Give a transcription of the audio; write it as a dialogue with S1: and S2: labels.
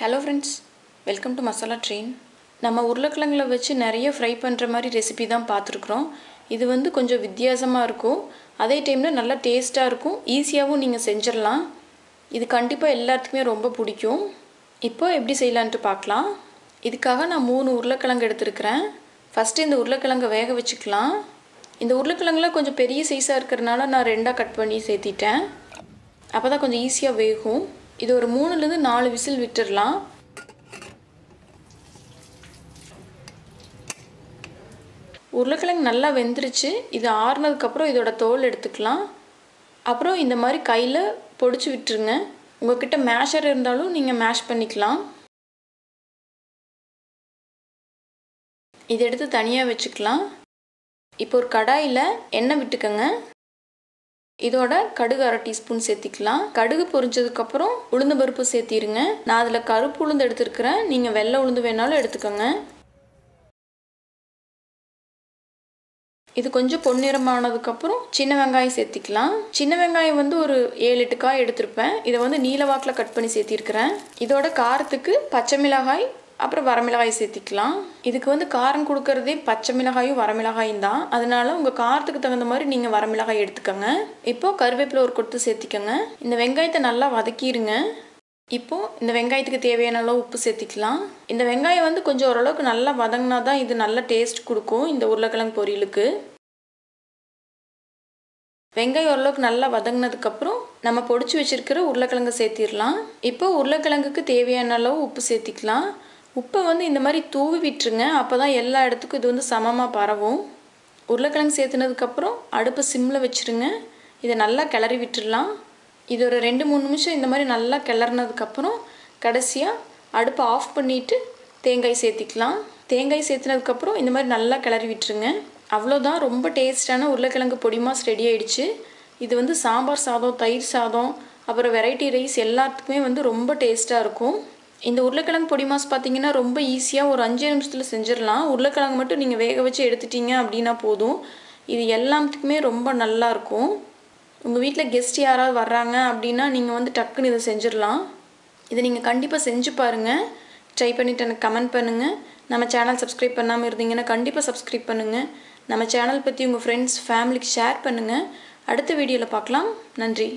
S1: hello friends welcome to masala train நம்ம உருளைக்கிழங்குல வச்சு நிறைய ஃப்ரை பண்ணுற மாதிரி ரெசிபி தான் பார்த்துருக்குறோம் இது வந்து கொஞ்சம் வித்தியாசமாக இருக்கும் அதே டைமில் நல்லா டேஸ்ட்டாக இருக்கும் ஈஸியாகவும் நீங்கள் செஞ்சிடலாம் இது கண்டிப்பாக எல்லாத்துக்குமே ரொம்ப பிடிக்கும் இப்போ எப்படி செய்யலான்ட்டு பார்க்கலாம் இதுக்காக நான் மூணு உருளைக்கிழங்கு எடுத்துருக்கிறேன் ஃபஸ்ட்டு இந்த உருளைக்கிழங்கை வேக வச்சுக்கலாம் இந்த உருளைக்கிழங்குல கொஞ்சம் பெரிய சைஸாக இருக்கிறனால நான் ரெண்டாக கட் பண்ணி சேர்த்திட்டேன் அப்போ தான் கொஞ்சம் ஈஸியாக வேகும் இது ஒரு மூணுலேருந்து நாலு விசில் விட்டுடலாம் உருளைக்கிழங்கு நல்லா வெந்துருச்சு இது ஆறுனதுக்கப்புறம் இதோட தோல் எடுத்துக்கலாம் அப்புறம் இந்த மாதிரி கையில் பொடிச்சு விட்டுருங்க உங்கள்கிட்ட மேஷர் இருந்தாலும் நீங்கள் மேஷ் பண்ணிக்கலாம் இதை எடுத்து தனியாக வச்சுக்கலாம் இப்போ ஒரு கடாயில் எண்ணெய் விட்டுக்கோங்க இதோட கடுகு அரை டீஸ்பூன் சேர்த்திக்கலாம் கடுகு பொரிஞ்சதுக்கப்புறம் உளுந்து பருப்பு சேர்த்திருங்க நான் அதில் கருப்பு உளுந்து எடுத்துருக்கிறேன் நீங்கள் வெள்ளை உளுந்து வேணாலும் எடுத்துக்கோங்க இது கொஞ்சம் பொன்னிறமானதுக்கப்புறம் சின்ன வெங்காயம் சேர்த்திக்கலாம் சின்ன வெங்காயம் வந்து ஒரு ஏழு எட்டு காய் எடுத்திருப்பேன் இதை வந்து நீலவாக்கில் கட் பண்ணி சேர்த்திருக்கிறேன் இதோட காரத்துக்கு பச்சை மிளகாய் அப்புறம் வரமிளகாய் சேர்த்திக்கலாம் இதுக்கு வந்து காரம் கொடுக்கறதே பச்சை மிளகாயும் வரமிளகாயும் தான் அதனால உங்கள் காரத்துக்கு தகுந்த மாதிரி நீங்கள் வரமிளகாய் எடுத்துக்கோங்க இப்போது கருவேப்பிலை ஒரு கொத்து சேர்த்திக்கோங்க இந்த வெங்காயத்தை நல்லா வதக்கிடுங்க இப்போது இந்த வெங்காயத்துக்கு தேவையான அளவு உப்பு சேர்த்திக்கலாம் இந்த வெங்காயம் வந்து கொஞ்சம் ஓரளவுக்கு நல்லா வதங்கினா தான் இது நல்ல டேஸ்ட் கொடுக்கும் இந்த உருளைக்கிழங்கு பொரியலுக்கு வெங்காயம் ஓரளவுக்கு நல்லா வதங்கினதுக்கப்புறம் நம்ம பொடிச்சு வச்சுருக்கிற உருளைக்கிழங்கு சேர்த்திடலாம் இப்போ உருளைக்கிழங்குக்கு தேவையான அளவு உப்பு சேர்த்திக்கலாம் உப்பை வந்து இந்த மாதிரி தூவி விட்டுருங்க அப்போ தான் எல்லா இடத்துக்கும் இது வந்து சமமாக பரவும் உருளைக்கிழங்கு சேர்த்துனதுக்கப்புறம் அடுப்பை சிம்மில் வச்சுருங்க இதை நல்லா கிளறி விட்டுடலாம் இது ஒரு ரெண்டு மூணு நிமிஷம் இந்த மாதிரி நல்லா கிளறினதுக்கப்புறம் கடைசியாக அடுப்பை ஆஃப் பண்ணிவிட்டு தேங்காய் சேர்த்திக்கலாம் தேங்காய் சேர்த்துனதுக்கப்புறம் இந்த மாதிரி நல்லா கிளறி விட்டுருங்க அவ்வளோதான் ரொம்ப டேஸ்டான உருளைக்கிழங்கு பொடி மாஸ் ரெடி ஆயிடுச்சு இது வந்து சாம்பார் சாதம் தயிர் சாதம் அப்புறம் வெரைட்டி ரைஸ் எல்லாத்துக்குமே வந்து ரொம்ப டேஸ்ட்டாக இருக்கும் இந்த உருளைக்கிழங்கு பொடி மாஸ் பார்த்தீங்கன்னா ரொம்ப ஈஸியாக ஒரு அஞ்சு நிமிஷத்தில் செஞ்சிடலாம் உருளைக்கிழங்கு மட்டும் நீங்கள் வேக வச்சு எடுத்துட்டீங்க அப்படின்னா போதும் இது எல்லாத்துக்குமே ரொம்ப நல்லாயிருக்கும் உங்கள் வீட்டில் கெஸ்ட் யாராவது வர்றாங்க அப்படின்னா நீங்கள் வந்து டக்குன்னு இதை செஞ்சிடலாம் இதை நீங்கள் கண்டிப்பாக செஞ்சு பாருங்கள் ட்ரை பண்ணிவிட்டு எனக்கு கமெண்ட் பண்ணுங்கள் நம்ம சேனல் சப்ஸ்கிரைப் பண்ணாமல் இருந்தீங்கன்னா கண்டிப்பாக சப்ஸ்கிரைப் பண்ணுங்கள் நம்ம சேனல் பற்றி உங்கள் ஃப்ரெண்ட்ஸ் ஃபேமிலிக்கு ஷேர் பண்ணுங்கள் அடுத்த வீடியோவில் பார்க்கலாம் நன்றி